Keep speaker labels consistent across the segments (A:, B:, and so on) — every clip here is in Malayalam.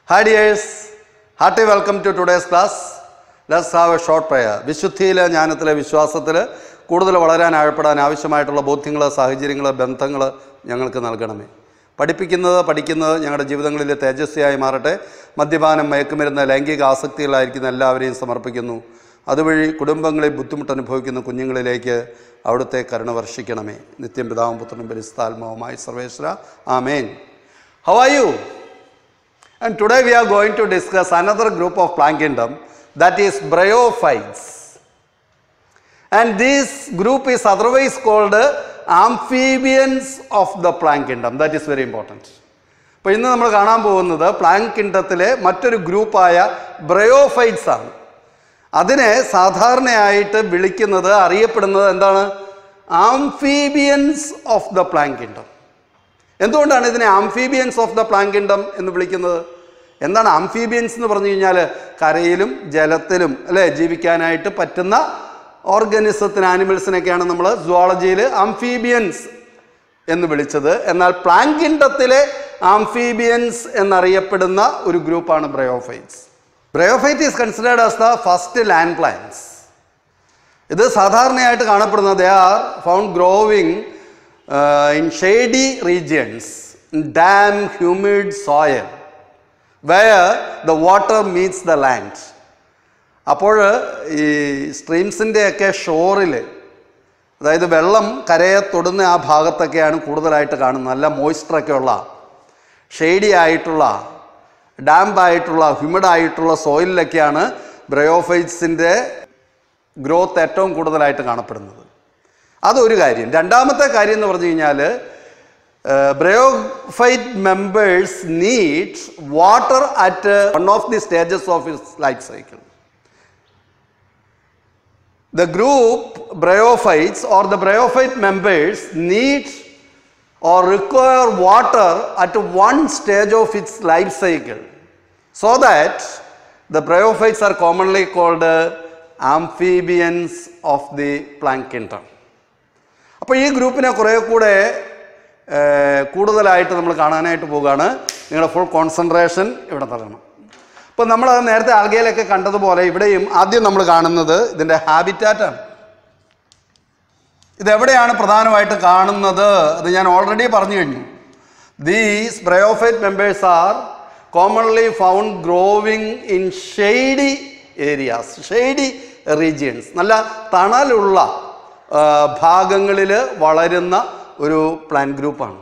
A: Hi dears, hearty welcome to today's class. Let's have a short prayer. വിശുദ്ധിയിലെ ജ്ഞാനത്തിലെ വിശ്വാസത്തിൽ കൂടുതൽ വളരാൻ ആഴപ്പെടാൻ ആവശ്യമായിട്ടുള്ള ബോധ്യങ്ങൾ സാഹചര്യങ്ങൾ ബന്ധങ്ങൾ ഞങ്ങൾക്ക് നൽകണമേ പഠിപ്പിക്കുന്നത് പഠിക്കുന്നത് ഞങ്ങളുടെ ജീവിതങ്ങളിൽ തേജസ്വിയായി മാറട്ടെ മദ്യപാനം മയക്കുമരുന്ന് ലൈംഗിക ആസക്തികളായിരിക്കുന്ന എല്ലാവരെയും സമർപ്പിക്കുന്നു അതുവഴി കുടുംബങ്ങളിൽ ബുദ്ധിമുട്ട് അനുഭവിക്കുന്ന കുഞ്ഞുങ്ങളിലേക്ക് അവിടുത്തെ കരുണ വർഷിക്കണമേ നിത്യം പിതാവും പുത്രനും പരിസ്ഥാത്മാവുമായി സർവേശ്വര ആമേൻ how are you And today we are going to discuss another group of plant kingdom that is bryophytes. And this group is otherwise called amphibians of the plant kingdom. That is very important. അപ്പോൾ ഇന്ന് നമ്മൾ കാണാൻ പോകുന്നത് പ്ലാങ്ക് കിണ്ടത്തിലെ മറ്റൊരു ഗ്രൂപ്പായ ബ്രയോഫൈറ്റ്സ് ആണ് അതിനെ സാധാരണയായിട്ട് വിളിക്കുന്നത് അറിയപ്പെടുന്നത് എന്താണ് amphibians of the plant kingdom എന്തുകൊണ്ടാണ് ഇതിനെ ആംഫീബിയൻസ് ഓഫ് ദ പ്ലാങ്കിൻഡം എന്ന് വിളിക്കുന്നത് എന്താണ് ആംഫീബിയൻസ് എന്ന് പറഞ്ഞു കഴിഞ്ഞാൽ കരയിലും ജലത്തിലും അല്ലേ ജീവിക്കാനായിട്ട് പറ്റുന്ന ഓർഗനിസത്തിന് ആനിമൽസിനൊക്കെയാണ് നമ്മൾ സുവോളജിയിൽ ആംഫീബിയൻസ് എന്ന് വിളിച്ചത് എന്നാൽ പ്ലാങ്കിൻഡത്തിലെ ആംഫീബിയൻസ് എന്നറിയപ്പെടുന്ന ഒരു ഗ്രൂപ്പാണ് bryophytes bryophyte is considered as the first land plants ഇത് സാധാരണയായിട്ട് കാണപ്പെടുന്നത് they are found growing in shady regions damp humid soil where the water meets the land അപ്പോൾ ഈ സ്ട്രീംസിൻ്റെയൊക്കെ ഷോറിൽ അതായത് വെള്ളം കരയെ തൊടുന്ന ആ ഭാഗത്തൊക്കെയാണ് കൂടുതലായിട്ട് കാണുന്നത് നല്ല മോയ്സ്ചറൊക്കെ ഉള്ള ഷെയ്ഡി ആയിട്ടുള്ള ഡാമ്പായിട്ടുള്ള ഹ്യൂമിഡ് ആയിട്ടുള്ള സോയിലിലൊക്കെയാണ് ബ്രയോഫൈറ്റ്സിൻ്റെ ഗ്രോത്ത് ഏറ്റവും കൂടുതലായിട്ട് കാണപ്പെടുന്നത് അതൊരു കാര്യം രണ്ടാമത്തെ കാര്യം എന്ന് പറഞ്ഞു കഴിഞ്ഞാൽ bryophyte members need water at one of the stages of its life cycle the group bryophytes or the bryophyte members need or require water at one stage of its life cycle so that the bryophytes are commonly called uh, amphibians of the plant kingdom അപ്പോൾ ഈ ഗ്രൂപ്പിനെ കുറേ കൂടെ ഏർ, കൂടുതലായിട്ട് നമ്മൾ കാണാനായിട്ട് പോവുകയാണ് നിങ്ങളുടെ ഫുൾ കോൺസെൻട്രേഷൻ ഇവിടെ നൽകണം ഇപ്പം നമ്മൾ നേരത്തെ ആൽഗയിലൊക്കെ കണ്ടതുപോലെ ഇവിടെയും ആദ്യം നമ്മൾ കാണുന്നത് ഇതിൻ്റെ ഹാബിറ്റാറ്റാണ് ഇതെവിടെയാണ് പ്രധാനമായിട്ട് കാണുന്നത് അത് ഞാൻ ഓൾറെഡി പറഞ്ഞു കഴിഞ്ഞു these bryophyte members are commonly found growing in shady areas shady regions നല്ല തണലുള്ള ഭാഗങ്ങളിൽ വളരുന്ന ഒരു പ്ലാന്റ് ഗ്രൂപ്പാണ്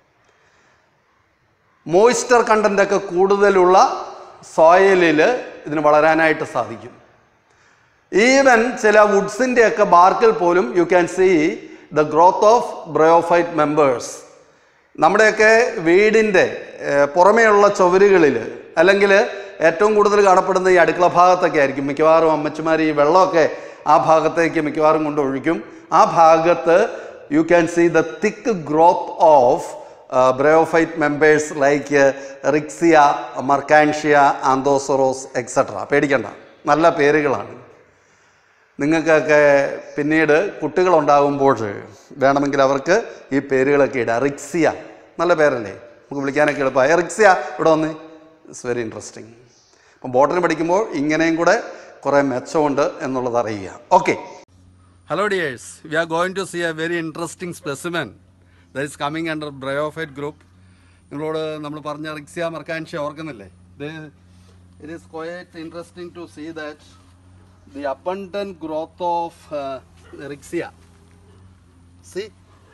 A: മോയ്സ്ചർ കണ്ടൻ്റ് ഒക്കെ കൂടുതലുള്ള സോയിലിൽ ഇതിന് വളരാനായിട്ട് സാധിക്കും ഈവൻ ചില വുഡ്സിൻ്റെ ഒക്കെ ബാർക്കിൽ പോലും you can see the growth of bryophyte members നമ്മുടെയൊക്കെ വീടിൻ്റെ ഏർ, പുറമേയുള്ള ചുവരുകളിൽ അല്ലെങ്കിൽ ഏറ്റവും കൂടുതൽ കാണപ്പെടുന്ന ഈ അടുക്കള ഭാഗത്തൊക്കെ ആയിരിക്കും മിക്കവാറും അമ്മച്ചിമാർ ഈ വെള്ളമൊക്കെ ആ ഭാഗത്തേക്ക് മിക്കവാറും കൊണ്ട് ഒഴിക്കും ആ ഭാഗത്ത് you can see the thick growth of bryophyte members like Riccia Marchantia Anthoceros etcetera പേടിക്കണ്ട നല്ല പേരുകളാണ് നിങ്ങൾക്കൊക്കെ പിന്നീട് കുട്ടികളുണ്ടാകുമ്പോൾ വേണമെങ്കിൽ അവർക്ക് ഈ പേരുകളൊക്കെ ഇടാം റിക്സിയ നല്ല പേരല്ലേ നമുക്ക് വിളിക്കാനൊക്കെ എളുപ്പമായി റിക്സിയ ഇവിടെ വന്ന് ഇറ്റ്സ് വെരി ഇൻട്രസ്റ്റിംഗ് അപ്പം ബോട്ടണി പഠിക്കുമ്പോൾ ഇങ്ങനെയും കൂടെ കുറേ മെച്ചമുണ്ട് എന്നുള്ളത് അറിയുക okay hello dears we are going to see a very interesting specimen the is coming under bryophyte group നിങ്ങളോട് നമ്മൾ പറഞ്ഞ റിക്സിയ മർക്കാൻഷ്യ ഓർക്കുന്നില്ലേ it is quite interesting to see that the abundant growth of uh, Rixia. See?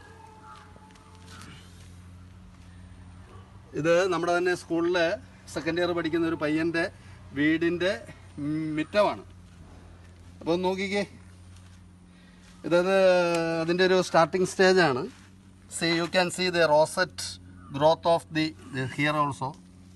A: ഇത് നമ്മുടെ തന്നെ സ്കൂളിൽ സെക്കൻഡ് ഇയർ പഠിക്കുന്ന ഒരു പയ്യൻ്റെ വീടിൻ്റെ മിറ്റമാണ് അപ്പോൾ ഒന്ന് നോക്കിക്കേ ഇതത് അതിൻ്റെ ഒരു സ്റ്റാർട്ടിംഗ് സ്റ്റേജാണ് see you can see the rosette growth of the here also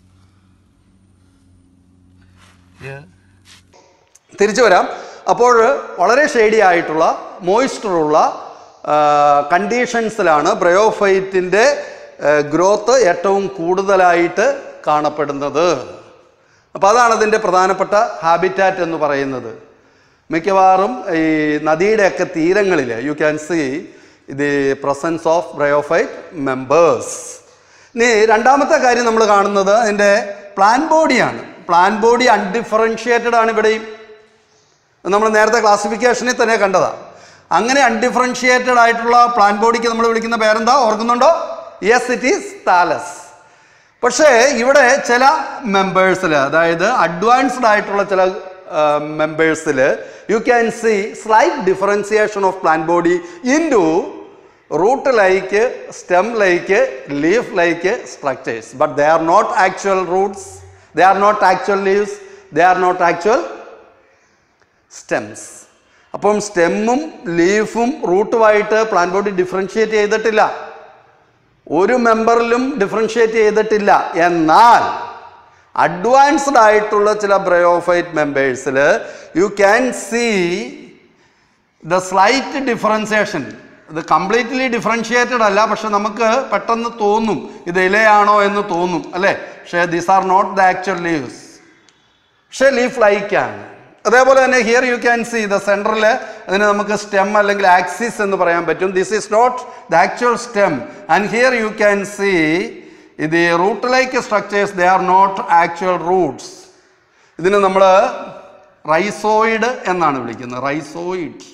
A: തിരിച്ചു വരാം അപ്പോൾ വളരെ ഷെയ്ഡി ആയിട്ടുള്ള മോയ്സ്ചറുള്ള കണ്ടീഷൻസിലാണ് ബ്രയോഫൈറ്റിൻ്റെ ഗ്രോത്ത് ഏറ്റവും കൂടുതലായിട്ട് കാണപ്പെടുന്നത് അപ്പോൾ അതാണ് അതിൻ്റെ പ്രധാനപ്പെട്ട ഹാബിറ്റാറ്റ് എന്ന് പറയുന്നത് മിക്കവാറും ഈ നദിയുടെയൊക്കെ തീരങ്ങളിൽ you can see the presence of bryophyte members ഇനി രണ്ടാമത്തെ കാര്യം നമ്മൾ കാണുന്നത് അതിൻ്റെ പ്ലാൻ ബോഡിയാണ് പ്ലാൻ ബോഡി അൺഡിഫറൻഷിയേറ്റഡ് ആണ് ഇവിടെയും നമ്മൾ നേരത്തെ ക്ലാസിഫിക്കേഷനിൽ തന്നെ കണ്ടതാണ് അങ്ങനെ അൺഡിഫറൻഷിയേറ്റഡ് ആയിട്ടുള്ള പ്ലാൻ ബോഡിക്ക് നമ്മൾ വിളിക്കുന്ന പേരെന്താ ഓർക്കുന്നുണ്ടോ യെസ് ഇറ്റ് ഈസ് താലസ് പക്ഷേ ഇവിടെ ചില മെമ്പേഴ്സിൽ അതായത് അഡ്വാൻസ്ഡ് ആയിട്ടുള്ള ചില മെമ്പേഴ്സിൽ you can see slight differentiation of plant body into root like stem like leaf like structures but they are not actual roots they are not actual leaves they are not actual stems അപ്പം സ്റ്റെമ്മും ലീഫും റൂട്ടുമായിട്ട് പ്ലാൻ ബോഡി ഡിഫറൻഷിയേറ്റ് ചെയ്തിട്ടില്ല ഒരു മെമ്പറിലും ഡിഫറൻഷിയേറ്റ് ചെയ്തിട്ടില്ല എന്നാൽ അഡ്വാൻസ്ഡ് ആയിട്ടുള്ള ചില ബ്രയോഫൈറ്റ് മെമ്പേഴ്സിൽ you can see the slight differentiation ഇത് കംപ്ലീറ്റ്ലി ഡിഫറൻഷിയേറ്റഡ് അല്ല പക്ഷെ നമുക്ക് പെട്ടെന്ന് തോന്നും ഇത് ഇലയാണോ എന്ന് തോന്നും അല്ലേ പക്ഷേ these are not the actual leaves പക്ഷേ ലീഫ് ലൈക്കാണ് അതേപോലെ തന്നെ here you can see the സെൻറ്ററിൽ അതിന് നമുക്ക് സ്റ്റെം അല്ലെങ്കിൽ ആക്സിസ് എന്ന് പറയാൻ പറ്റും this is not the actual stem and here you can see ഇത് root like structures they are not actual roots ഇതിന് നമ്മൾ റൈസോയിഡ് എന്നാണ് വിളിക്കുന്നത് റൈസോയിഡ്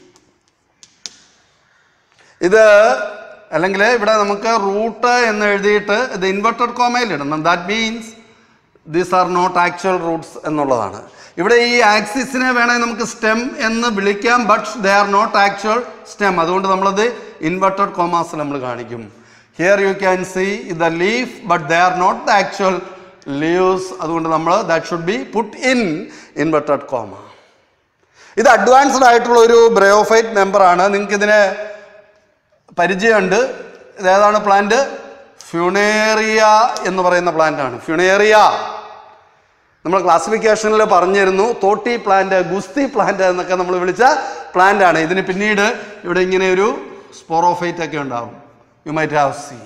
A: ഇത് അല്ലെങ്കിൽ ഇവിടെ നമുക്ക് റൂട്ട് എന്ന് എഴുതിയിട്ട് ഇത് ഇൻവെർട്ടഡ് കോമയിൽ ഇടണം that means these are not actual roots എന്നുള്ളതാണ് ഇവിടെ ഈ ആക്സിസിനെ വേണമെങ്കിൽ നമുക്ക് സ്റ്റെം എന്ന് വിളിക്കാം but they are not actual stem അതുകൊണ്ട് നമ്മളത് ഇൻവെർട്ടഡ് കോമാസ് നമ്മൾ കാണിക്കും here you can see the leaf but they are not the actual leaves അതുകൊണ്ട് നമ്മൾ that should be put in inverted comma ഇത് അഡ്വാൻസ്ഡ് ആയിട്ടുള്ള ഒരു ബ്രയോഫൈറ്റ് മെമ്പറാണ് നിങ്ങൾക്ക് ഇതിനെ പരിചയമുണ്ട് ഇതേതാണ് പ്ലാന്റ് ഫ്യൂണേറിയ എന്ന് പറയുന്ന പ്ലാന്റ് ആണ് ഫ്യൂണേറിയ നമ്മൾ ക്ലാസിഫിക്കേഷനിൽ പറഞ്ഞിരുന്നു തോട്ടി പ്ലാന്റ് ഗുസ്തി പ്ലാന്റ് എന്നൊക്കെ നമ്മൾ വിളിച്ച പ്ലാന്റ് ആണ് ഇതിന് പിന്നീട് ഇവിടെ ഇങ്ങനെ ഒരു സ്പോറോഫൈറ്റ് ഒക്കെ ഉണ്ടാവും യു മൈറ്റ് ഹാവ് സീൻ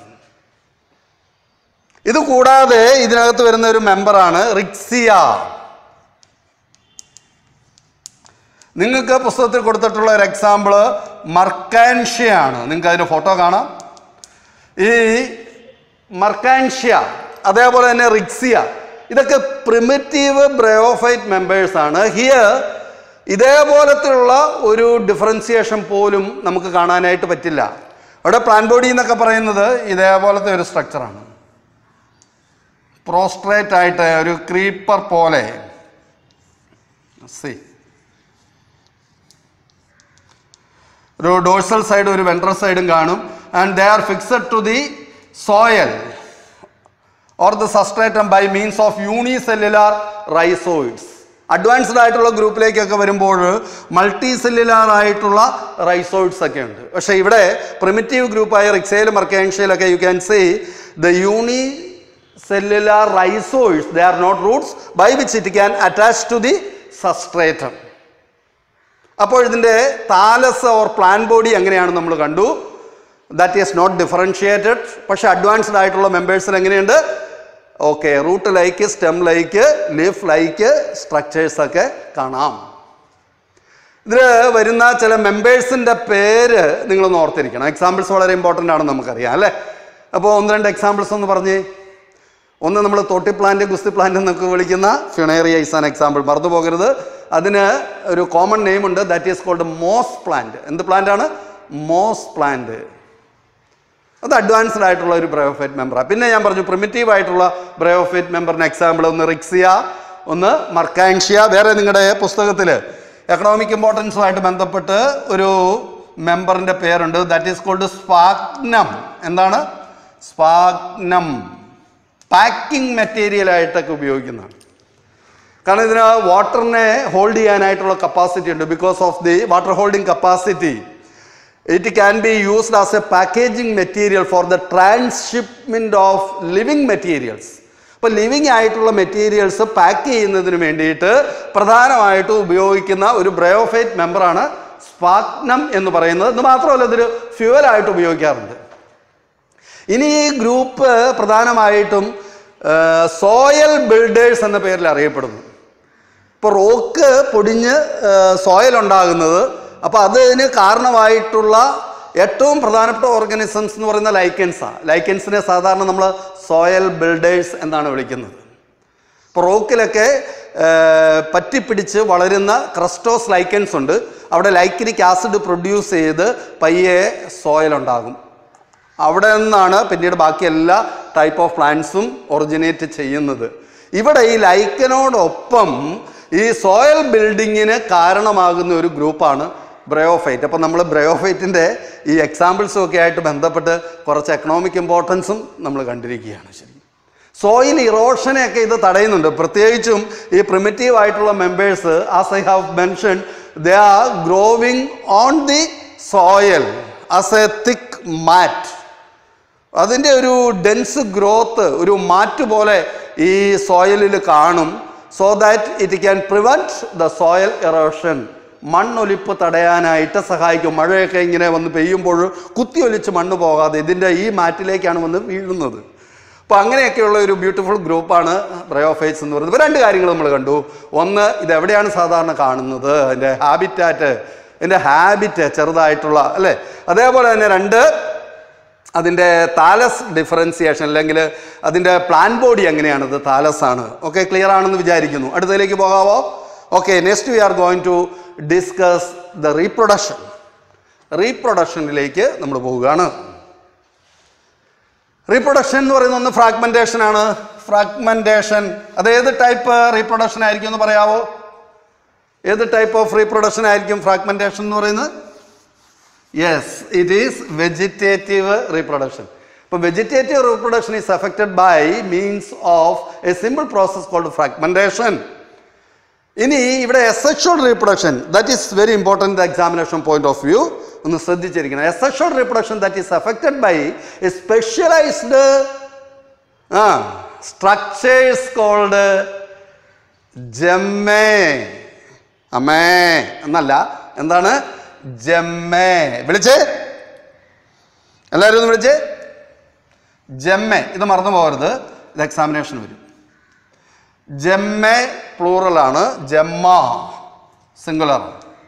A: ഇത് കൂടാതെ ഇതിനകത്ത് വരുന്ന ഒരു മെമ്പറാണ് റിക്സിയ നിങ്ങൾക്ക് പുസ്തകത്തിൽ കൊടുത്തിട്ടുള്ള ഒരു എക്സാമ്പിൾ മർക്കാൻഷ്യ ആണ് നിങ്ങൾക്ക് അതിൻ്റെ ഫോട്ടോ കാണാം ഈ മർക്കാൻഷ്യ അതേപോലെ തന്നെ റിക്സിയ ഇതൊക്കെ പ്രിമിറ്റീവ് ബ്രയോഫൈറ്റ് മെമ്പേഴ്സ് ആണ് ഹിയർ ഇതേപോലത്തുള്ള ഒരു ഡിഫറൻസിയേഷൻ പോലും നമുക്ക് കാണാനായിട്ട് പറ്റില്ല അവിടെ പ്ലാൻ ബോഡി എന്നൊക്കെ പറയുന്നത് ഇതേപോലത്തെ ഒരു സ്ട്രക്ചറാണ് പ്രോസ്ട്രേറ്റ് ആയിട്ട് ഒരു ക്രീപ്പർ പോലെ സി ഒരു ഡോഴ്സൽ സൈഡ് ഒരു വെൻട്രൽ സൈഡും കാണും and they are fixed to the soil or the substratum by means of unicellular rhizoids advanced ആയിട്ടുള്ള ഗ്രൂപ്പിലേക്കൊക്കെ വരുമ്പോൾ മൾട്ടി സെല്ലുലാർ ആയിട്ടുള്ള റൈസോയിഡ്സ് ഒക്കെ ഉണ്ട് പക്ഷേ ഇവിടെ പ്രിമിറ്റീവ് ഗ്രൂപ്പായ റിക്സയിലും മർക്കേൻഷ്യയിലൊക്കെ you can say the unicellular rhizoids they are not roots by which it can attach to the substratum അപ്പോൾ ഇതിൻ്റെ താലസ് ഓർ പ്ലാൻ ബോഡി എങ്ങനെയാണ് നമ്മൾ കണ്ടു ദാറ്റ് ഈസ് നോട്ട് ഡിഫറൻഷിയേറ്റഡ് പക്ഷേ അഡ്വാൻസ്ഡ് ആയിട്ടുള്ള മെമ്പേഴ്സിൽ എങ്ങനെയുണ്ട് okay root like stem like leaf like structures ഒക്കെ കാണാം ഇതിൽ വരുന്ന ചില മെമ്പേഴ്സിൻ്റെ പേര് നിങ്ങളൊന്ന് ഓർത്തിരിക്കണം എക്സാമ്പിൾസ് വളരെ ഇമ്പോർട്ടൻ്റ് ആണെന്ന് നമുക്കറിയാം അല്ലേ അപ്പോൾ ഒന്ന് രണ്ട് എക്സാമ്പിൾസ് ഒന്ന് പറഞ്ഞേ ഒന്ന് നമ്മൾ തോട്ടി പ്ലാന്റ് ഗുസ്തി പ്ലാന്റ് എന്നൊക്കെ വിളിക്കുന്ന ഫിണേറിയ ഇസ് ആൻ എക്സാമ്പിൾ മറന്നു പോകരുത് അതിന് ഒരു കോമൺ നെയിം ഉണ്ട് that is called moss plant എന്ത് പ്ലാന്റ് ആണ് മോസ് പ്ലാന്റ് അത് അഡ്വാൻസ്ഡ് ആയിട്ടുള്ള ഒരു ബ്രയോഫൈറ്റ് മെമ്പറാണ് പിന്നെ ഞാൻ പറഞ്ഞു പ്രിമിറ്റീവ് ആയിട്ടുള്ള ബ്രയോഫൈറ്റ് മെമ്പറിന് എക്സാമ്പിൾ ഒന്ന് റിക്സിയ ഒന്ന് മർക്കാൻഷ്യ വേറെ നിങ്ങളുടെ പുസ്തകത്തിൽ എക്കണോമിക് ഇമ്പോർട്ടൻസുമായിട്ട് ബന്ധപ്പെട്ട് ഒരു മെമ്പറിൻ്റെ പേരുണ്ട് ദാറ്റ് ഈസ് കോൾഡ് സ്പാഗ്നം എന്താണ് സ്പാഗ്നം പാക്കിംഗ് മെറ്റീരിയൽ ആയിട്ടൊക്കെ ഉപയോഗിക്കുന്നതാണ് കാരണം ഇതിന് വാട്ടറിനെ ഹോൾഡ് ചെയ്യാനായിട്ടുള്ള കപ്പാസിറ്റി ഉണ്ട് because of the water holding capacity it can be used as a packaging material for the transshipment of living materials അപ്പോൾ ലിവിങ് ആയിട്ടുള്ള മെറ്റീരിയൽസ് പാക്ക് ചെയ്യുന്നതിന് വേണ്ടിയിട്ട് പ്രധാനമായിട്ടും ഉപയോഗിക്കുന്ന ഒരു ബ്രയോഫൈറ്റ് മെമ്പറാണ് സ്പാഗ്നം എന്ന് പറയുന്നത് ഇത് മാത്രമല്ല ഇതൊരു ഫ്യൂവലായിട്ട് ഉപയോഗിക്കാറുണ്ട് ഇനി ഈ ഗ്രൂപ്പ് പ്രധാനമായിട്ടും സോയൽ ബിൽഡേഴ്സ് എന്ന പേരിൽ അറിയപ്പെടുന്നു ഇപ്പോൾ റോക്ക് പൊടിഞ്ഞ് സോയിൽ ഉണ്ടാകുന്നത് അപ്പോൾ അതിന് കാരണമായിട്ടുള്ള ഏറ്റവും പ്രധാനപ്പെട്ട ഓർഗാനിസംസ് എന്ന് പറയുന്ന ലൈക്കൻസാണ് ലൈക്കൻസിനെ സാധാരണ നമ്മൾ സോയൽ ബിൽഡേഴ്സ് എന്നാണ് വിളിക്കുന്നത് ഇപ്പോൾ റോക്കിലൊക്കെ പറ്റിപ്പിടിച്ച് വളരുന്ന ക്രസ്റ്റോസ് ലൈക്കൻസ് ഉണ്ട് അവിടെ ലൈക്കിനിക് ആസിഡ് പ്രൊഡ്യൂസ് ചെയ്ത് പയ്യെ സോയിൽ ഉണ്ടാകും അവിടെ നിന്നാണ് പിന്നീട് ബാക്കി എല്ലാ ടൈപ്പ് ഓഫ് പ്ലാന്റ്സും ഒറിജിനേറ്റ് ചെയ്യുന്നത് ഇവിടെ ഈ ലൈക്കനോടൊപ്പം ഈ സോയിൽ ബിൽഡിങ്ങിന് കാരണമാകുന്ന ഒരു ഗ്രൂപ്പാണ് ബ്രയോഫൈറ്റ് അപ്പം നമ്മൾ ബ്രയോഫൈറ്റിൻ്റെ ഈ എക്സാമ്പിൾസും ഒക്കെ ആയിട്ട് ബന്ധപ്പെട്ട് കുറച്ച് എക്കണോമിക് ഇമ്പോർട്ടൻസും നമ്മൾ കണ്ടിരിക്കുകയാണ് ശരി സോയിൽ ഇറോഷനെയൊക്കെ ഇത് തടയുന്നുണ്ട് പ്രത്യേകിച്ചും ഈ പ്രിമിറ്റീവ് ആയിട്ടുള്ള members as I have mention they are growing on the soil as a thick mat അതിൻ്റെ ഒരു ഡെൻസ് ഗ്രോത്ത് ഒരു മാറ്റ് പോലെ ഈ സോയിലിൽ കാണും so that it can prevent the soil erosion മണ്ണൊലിപ്പ് തടയാനായിട്ട് സഹായിക്കും മഴയൊക്കെ ഇങ്ങനെ വന്ന് പെയ്യുമ്പോൾ കുത്തിയൊലിച്ച് മണ്ണ് പോകാതെ ഇതിൻ്റെ ഈ മാറ്റിലേക്കാണ് വന്ന് വീഴുന്നത് അപ്പോൾ അങ്ങനെയൊക്കെയുള്ള ഒരു ബ്യൂട്ടിഫുൾ ഗ്രൂപ്പാണ് ബ്രയോഫൈറ്റ്സ് എന്ന് പറയുന്നത് ഇപ്പോൾ രണ്ട് കാര്യങ്ങൾ നമ്മൾ കണ്ടു ഒന്ന് ഇത് എവിടെയാണ് സാധാരണ കാണുന്നത് അതിൻ്റെ ഹാബിറ്റാറ്റ് ഇതിൻ്റെ ഹാബിറ്റ് ചെറുതായിട്ടുള്ള അല്ലേ അതേപോലെ തന്നെ രണ്ട് അതിൻ്റെ താലസ് ഡിഫറൻസിയേഷൻ അല്ലെങ്കിൽ അതിൻ്റെ പ്ലാൻ ബോഡി എങ്ങനെയാണത് താലസ് ആണ് ഓക്കെ ക്ലിയർ ആണെന്ന് വിചാരിക്കുന്നു അടുത്തതിലേക്ക് പോകാവോ okay next we are going to discuss the reproduction റീപ്രൊഡക്ഷനിലേക്ക് നമ്മൾ പോവുകയാണ് റീപ്രൊഡക്ഷൻ എന്ന് പറയുന്ന ഒന്ന് ഫ്രാഗ്മെന്റേഷൻ ആണ് ഫ്രാഗ്മെന്റേഷൻ അത് ഏത് ടൈപ്പ് റീപ്രൊഡക്ഷൻ ആയിരിക്കും എന്ന് പറയാവോ ഏത് ടൈപ്പ് ഓഫ് റീപ്രൊഡക്ഷൻ ആയിരിക്കും ഫ്രാഗ്മെന്റേഷൻ എന്ന് പറയുന്നത് yes it is vegetative reproduction ഇപ്പൊ vegetative reproduction is affected by means of a simple process called fragmentation ഇനി ഇവിടെ asexual reproduction that is very important the examination point of view ഒന്ന് ശ്രദ്ധിച്ചിരിക്കണം asexual reproduction that is affected by a specialized ah structures called gemmae അമ്മേ എന്നല്ല എന്താണ് ജമ്മേ വിളിച്ചേ എല്ലാവരും ഒന്ന് വിളിച്ചേ ജമ്മേ ഇത് മറന്നു പോകരുത് ഇത് എക്സാമിനേഷൻ വരും ജമ്മെ പ്ലൂറലാണ് ജമ്മ സിംഗുലർ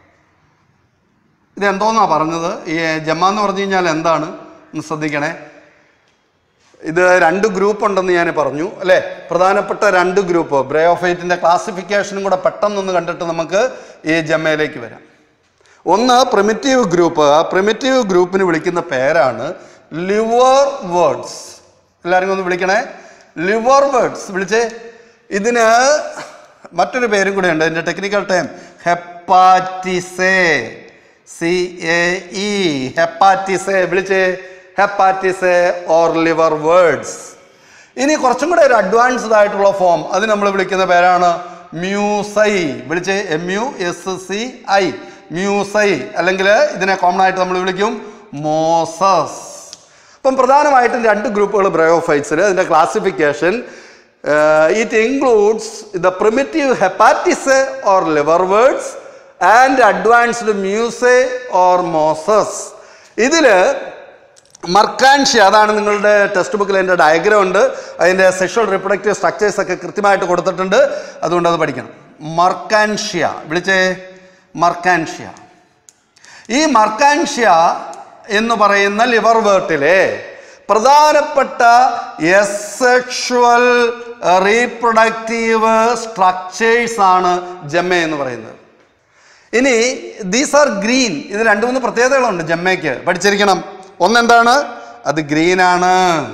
A: ഇത് എന്തോന്നാ പറഞ്ഞത് ഈ ജമ്മ എന്ന് പറഞ്ഞു കഴിഞ്ഞാൽ എന്താണ് ഒന്ന് ശ്രദ്ധിക്കണേ ഇത് രണ്ട് ഗ്രൂപ്പ് ഉണ്ടെന്ന് ഞാൻ പറഞ്ഞു അല്ലേ പ്രധാനപ്പെട്ട രണ്ട് ഗ്രൂപ്പ് ബ്രയോഫൈറ്റിന്റെ ക്ലാസിഫിക്കേഷനും കൂടെ പെട്ടെന്നൊന്ന് കണ്ടിട്ട് നമുക്ക് ഈ ജമ്മയിലേക്ക് വരാം ഒന്ന് പ്രിമിറ്റീവ് ഗ്രൂപ്പ് ആ പ്രിമിറ്റീവ് ഗ്രൂപ്പിന് വിളിക്കുന്ന പേരാണ് ലിവർ വേർഡ്സ് എല്ലാവരും ഒന്ന് വിളിക്കണേ ലിവർ വേർഡ്സ് വിളിച്ചേ ഇതിന് മറ്റൊരു പേരും കൂടെ ഉണ്ട് ഇതിന്റെ technical term hepaticae C A E hepaticae വിളിച്ചേ ഹെപ്പാറ്റിസേ ഓർ ലിവർ വേർഡ്സ് ഇനി കുറച്ചും കൂടെ ഒരു അഡ്വാൻസ്ഡ് ആയിട്ടുള്ള ഫോം അത് നമ്മൾ വിളിക്കുന്ന പേരാണ് മ്യൂസൈ വിളിച്ച് M U S C I musci അല്ലെങ്കിൽ ഇതിനെ കോമൺ ആയിട്ട് നമ്മൾ വിളിക്കും മോസസ് അപ്പം പ്രധാനമായിട്ടും രണ്ട് ഗ്രൂപ്പുകൾ ബ്രയോഫൈറ്റ്സിൽ അതിൻ്റെ classification it includes the primitive hepaticae or liverworts and advanced musci or mosses ഇതിൽ മർക്കാൻഷ്യ അതാണ് നിങ്ങളുടെ ടെക്സ്റ്റ് ബുക്കിൽ അതിൻ്റെ ഡയഗ്രാം ഉണ്ട് അതിൻ്റെ സെക്ഷൽ റിപ്രൊഡക്റ്റീവ് സ്ട്രക്ചേഴ്സ് ഒക്കെ കൃത്യമായിട്ട് കൊടുത്തിട്ടുണ്ട് അതുകൊണ്ട് അത് പഠിക്കണം മർക്കാൻഷ്യ വിളിച്ചേ മർക്കാൻഷ്യ ഈ മർക്കാൻഷ്യ എന്ന് പറയുന്ന ലിവർ വേർട്ടിലെ പ്രധാനപ്പെട്ട എസെക്ഷുവൽ റീപ്രൊഡക്റ്റീവ് സ്ട്രക്ചേഴ്സ് ആണ് ജമ്മ എന്ന് പറയുന്നത് ഇനി ദീസ് ആർ ഗ്രീൻ ഇത് രണ്ട് മൂന്ന് പ്രത്യേകതകളുണ്ട് ജമ്മയ്ക്ക് പഠിച്ചിരിക്കണം ഒന്നെന്താണ് അത് ഗ്രീൻ ആണ്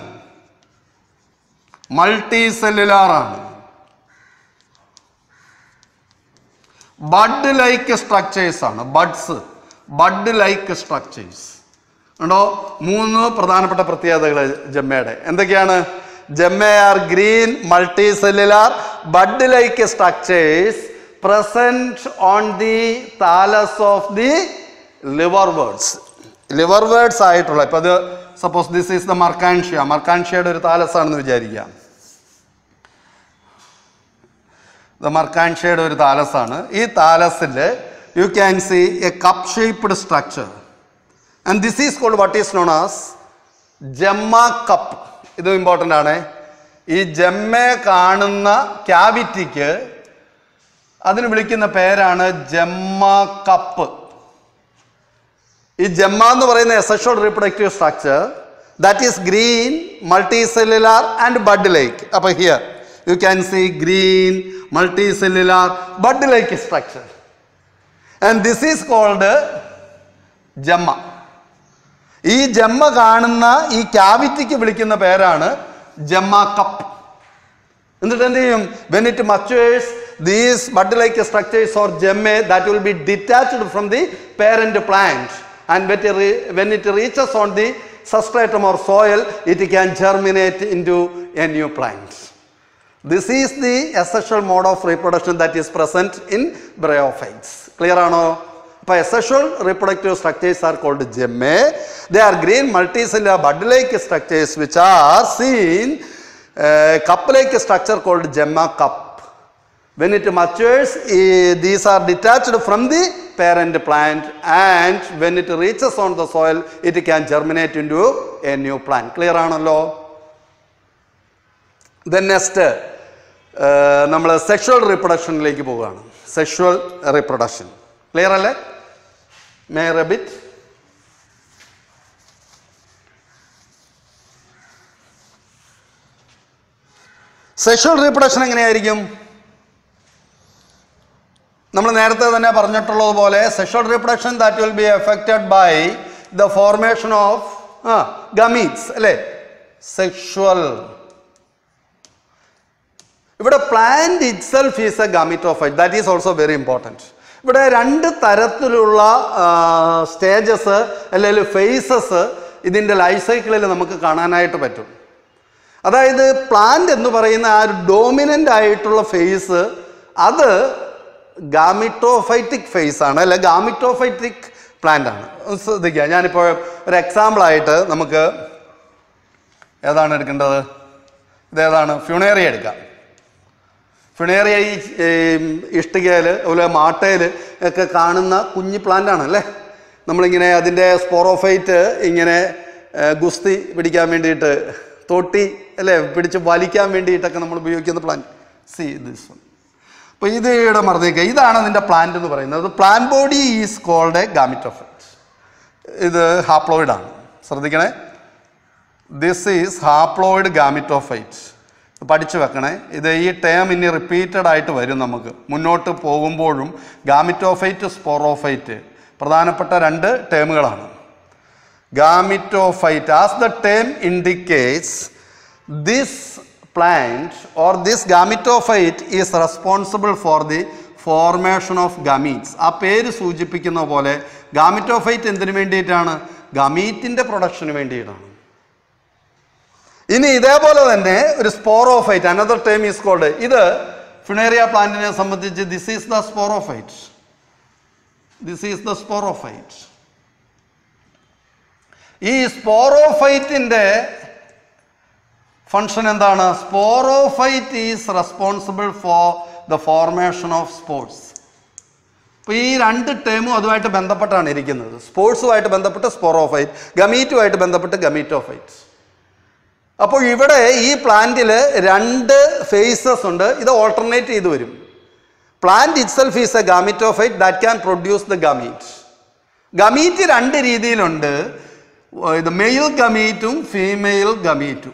A: മൾട്ടി സെല്ലുലാർ ആണ് ബഡ് ലൈക്ക് സ്ട്രക്ചേഴ്സ് ആണ് ബഡ്സ് ബഡ് ലൈക്ക് സ്ട്രക്ചേഴ്സ് ഉണ്ടോ മൂന്ന് പ്രധാനപ്പെട്ട പ്രത്യേകതകൾ ജമ്മയുടെ എന്തൊക്കെയാണ് gemma are green multicellular bud like structures present on the thallus of the liverworts liverworts ആയിട്ടുള്ള ഇപ്പം അത് suppose this is the Marchantia മർക്കാൻഷ്യയുടെ ഒരു താലസ് ആണെന്ന് വിചാരിക്കാം ദ മർക്കാൻഷ്യയുടെ ഒരു താലസാണ് ഈ താലസിൽ you can see a cup shaped structure and this is called what is known as gemma cup ഇത് ഇമ്പോർട്ടൻ്റ് ആണ് ഈ ജമ്മ കാണുന്ന ക്യാവിറ്റിക്ക് അതിന് വിളിക്കുന്ന പേരാണ് ജമ്മ കപ്പ് ഈ ജമ്മ എന്ന് പറയുന്ന asexual reproductive structure that is green multicellular and bud like അപ്പോൾ here you can see green multicellular bud like structure and this is called gemma ഈ ജമ്മ കാണുന്ന ഈ ക്യാവിറ്റിക്ക് വിളിക്കുന്ന പേരാണ് ജമ്മ കപ്പ് എന്നിട്ട് എന്ത് ചെയ്യും when it matures these bud like structures or gemmae that will be detached from the parent plant and when it reaches on the substratum or soil it can germinate into a new plant this is the asexual mode of reproduction that is present in bryophytes clear ആണോ അപ്പോൾ asexual reproductive structures are called gemmae they are green multicellular bud like structures which are seen cup like structure called gemma cup. When it matures, eh, these are detached from the parent plant and when it reaches on the soil, it can germinate into a new plant. Clear ആണല്ലോ ദെൻ നെക്സ്റ്റ് നമ്മൾ സെക്ഷുവൽ റീപ്രൊഡക്ഷനിലേക്ക് പോവുകയാണ് സെക്ഷുവൽ റീപ്രൊഡക്ഷൻ ക്ലിയർ അല്ലേ മേ റബിറ്റ് സെക്ഷുവൽ റീപ്രൊഡക്ഷൻ എങ്ങനെയായിരിക്കും നമ്മൾ നേരത്തെ തന്നെ പറഞ്ഞിട്ടുള്ളത് പോലെ sexual reproduction that will be effected by the formation of ah gametes അല്ലേ സെക്ഷുവൽ ഇവിടെ plant itself is a gametophyte that is also very important ഇവിടെ രണ്ട് തരത്തിലുള്ള സ്റ്റേജസ് അല്ലെങ്കിൽ ഫേസസ് ഇതിൻ്റെ ലൈഫ് സൈക്കിളിൽ നമുക്ക് കാണാനായിട്ട് പറ്റും അതായത് പ്ലാന്റ് എന്ന് പറയുന്ന ആ ഒരു ഡോമിനൻ്റ് ആയിട്ടുള്ള ഫേസ് അത് ഗാമിറ്റോഫൈറ്റിക് ഫേസ് ആണ് അല്ലെ ഗാമിറ്റോഫൈറ്റിക് പ്ലാന്റ് ആണ് ഒന്ന് ശ്രദ്ധിക്കുക ഞാനിപ്പോൾ ഒരു എക്സാമ്പിളായിട്ട് നമുക്ക് ഏതാണ് എടുക്കേണ്ടത് ഇതേതാണ് ഫ്യൂണേറിയ എടുക്കാം ഫിണേറിയ ഈ ഇഷ്ടികയിൽ അതുപോലെ മാട്ടയിൽ ഒക്കെ കാണുന്ന കുഞ്ഞി പ്ലാന്റ് ആണ് അല്ലേ നമ്മളിങ്ങനെ അതിൻ്റെ സ്പോറോഫൈറ്റ് ഇങ്ങനെ ഏ, ഗുസ്തി പിടിക്കാൻ വേണ്ടിയിട്ട് തൊട്ടി അല്ലേ പിടിച്ച് വലിക്കാൻ വേണ്ടിയിട്ടൊക്കെ നമ്മൾ ഉപയോഗിക്കുന്ന പ്ലാന്റ് സി ദിസ് വൺ അപ്പോൾ ഇത് ഇവിടെ മറന്നേക്കുക ഇതാണ് അതിൻ്റെ പ്ലാന്റ് എന്ന് പറയുന്നത് plant body is called a gametophyte ഇത് ഹാപ്ലോയിഡ് ആണ് ശ്രദ്ധിക്കണേ ദിസ് ഈസ് ഹാപ്ലോയിഡ് ഗാമിറ്റോഫൈറ്റ് പഠിച്ചു വെക്കണേ ഇത് ഈ ടേം ഇനി റിപ്പീറ്റഡ് ആയിട്ട് വരും നമുക്ക് മുന്നോട്ട് പോകുമ്പോഴും ഗാമിറ്റോഫൈറ്റ് സ്പോറോഫൈറ്റ് പ്രധാനപ്പെട്ട രണ്ട് ടേമുകളാണ് gametophyte as the term indicates this plant or this gametophyte is responsible for the formation of gametes ആ പേര് സൂചിപ്പിക്കുന്ന പോലെ ഗാമിറ്റോഫൈറ്റ് എന്തിനു വേണ്ടിയിട്ടാണ് ഗമീറ്റിൻ്റെ പ്രൊഡക്ഷന് വേണ്ടിയിട്ടാണ് ഇനി ഇതേപോലെ തന്നെ ഒരു sporophyte another term is called ഇത് ഫിണേറിയ പ്ലാന്റിനെ സംബന്ധിച്ച് this is the sporophyte this is the sporophyte ഈ സ്പോറോഫൈറ്റിൻ്റെ ഫങ്ഷൻ എന്താണ് sporophyte is responsible for the formation of spores അപ്പോൾ ഈ രണ്ട് ടേമും അതുമായിട്ട് ബന്ധപ്പെട്ടാണ് ഇരിക്കുന്നത് സ്പോർട്സുമായിട്ട് ബന്ധപ്പെട്ട് സ്പോറോഫൈറ്റ് ഗമീറ്റുമായിട്ട് ബന്ധപ്പെട്ട് ഗമീറ്റോഫൈറ്റ് അപ്പോൾ ഇവിടെ ഈ പ്ലാന്റിൽ രണ്ട് ഫേസസ് ഉണ്ട് ഇത് ഓൾട്ടർനേറ്റ് ചെയ്ത് വരും plant itself is a gametophyte that can produce the gamete gamete രണ്ട് രീതിയിലുണ്ട് ഇത് മെയിൽ ഗമീറ്റും ഫീമെയിൽ ഗമീറ്റും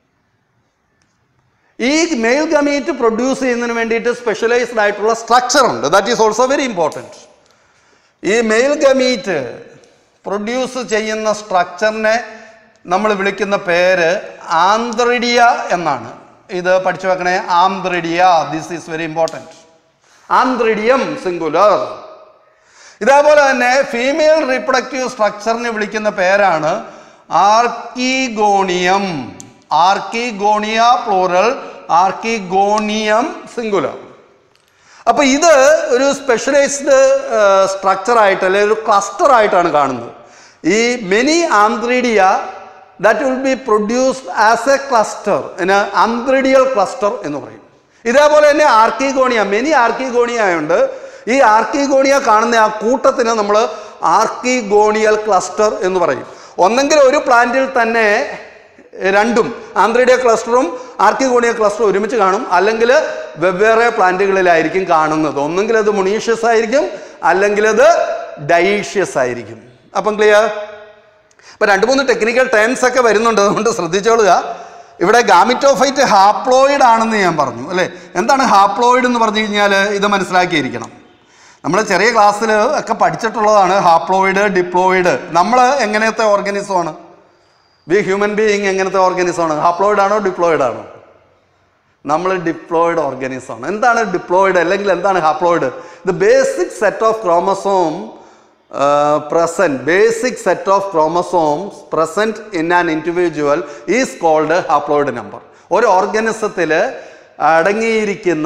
A: ഈ മെയിൽ ഗമീറ്റ് പ്രൊഡ്യൂസ് ചെയ്യുന്നതിന് വേണ്ടിയിട്ട് സ്പെഷ്യലൈസ്ഡ് ആയിട്ടുള്ള സ്ട്രക്ചർ ഉണ്ട് that is also very important ഈ മെയിൽ ഗമീറ്റ് പ്രൊഡ്യൂസ് ചെയ്യുന്ന സ്ട്രക്ചറിനെ നമ്മൾ വിളിക്കുന്ന പേര് ആന്ത്രിഡിയ എന്നാണ് ഇത് പഠിച്ചു വെക്കണേ antheridia this is very important antheridium singular ഇതേപോലെ തന്നെ ഫീമെയിൽ റീപ്രൊഡക്റ്റീവ് സ്ട്രക്ചറിനെ വിളിക്കുന്ന പേരാണ് archegonium archegonia plural archegonium singular അപ്പോൾ ഇത് ഒരു സ്പെഷ്യലൈസ്ഡ് സ്ട്രക്ചർ ആയിട്ട് അല്ലെങ്കിൽ ഒരു ക്ലസ്റ്റർ ആയിട്ടാണ് കാണുന്നത് ഈ many antheridia that will be produced as a cluster ഇന് ആന്ത്രിഡിയൽ ക്ലസ്റ്റർ എന്ന് പറയും ഇതേപോലെ തന്നെ ആർക്കിഗോണിയ മെനി ആർക്കിഗോണിയ ആയതുകൊണ്ട് ഈ ആർക്കിഗോണിയ കാണുന്ന ആ കൂട്ടത്തിന് നമ്മൾ ആർക്കിഗോണിയൽ ക്ലസ്റ്റർ എന്ന് പറയും ഒന്നെങ്കിൽ ഒരു പ്ലാന്റിൽ തന്നെ രണ്ടും ആന്ത്രിഡിയ ക്ലസ്റ്ററും ആർക്കിഗോണിയ ക്ലസ്റ്ററും ഒരുമിച്ച് കാണും അല്ലെങ്കിൽ വെവ്വേറെ പ്ലാന്റുകളിലായിരിക്കും കാണുന്നത് ഒന്നെങ്കിൽ അത് മൊണീഷ്യസ് ആയിരിക്കും അല്ലെങ്കിൽ അത് ഡൈഷ്യസ് ആയിരിക്കും അപ്പം ക്ലിയർ ഇപ്പം രണ്ട് മൂന്ന് ടെക്നിക്കൽ ടേംസ് ഒക്കെ വരുന്നുണ്ട് അതുകൊണ്ട് ശ്രദ്ധിച്ചോളുക ഇവിടെ ഗാമിറ്റോഫൈറ്റ് ഹാപ്ലോയിഡ് ആണെന്ന് ഞാൻ പറഞ്ഞു അല്ലേ എന്താണ് ഹാപ്ലോയിഡ് എന്ന് പറഞ്ഞു കഴിഞ്ഞാൽ ഇത് മനസ്സിലാക്കിയിരിക്കണം നമ്മൾ ചെറിയ ക്ലാസ്സിൽ ഒക്കെ പഠിച്ചിട്ടുള്ളതാണ് ഹാപ്ലോയിഡ് ഡിപ്ലോയിഡ് നമ്മൾ എങ്ങനത്തെ ഓർഗാനിസമാണ് വി ഹ്യൂമൻ ബീയിങ് എങ്ങനത്തെ ഓർഗാനിസമാണ് ഹാപ്ലോയിഡ് ആണോ ഡിപ്ലോയിഡ് ആണോ നമ്മൾ ഡിപ്ലോയിഡ് ഓർഗാനിസം ആണ് എന്താണ് ഡിപ്ലോയിഡ് അല്ലെങ്കിൽ എന്താണ് haploid the basic set of chromosome present basic set of chromosomes present in an individual is called haploid number ഒരു ഓർഗാനിസത്തിൽ അടങ്ങിയിരിക്കുന്ന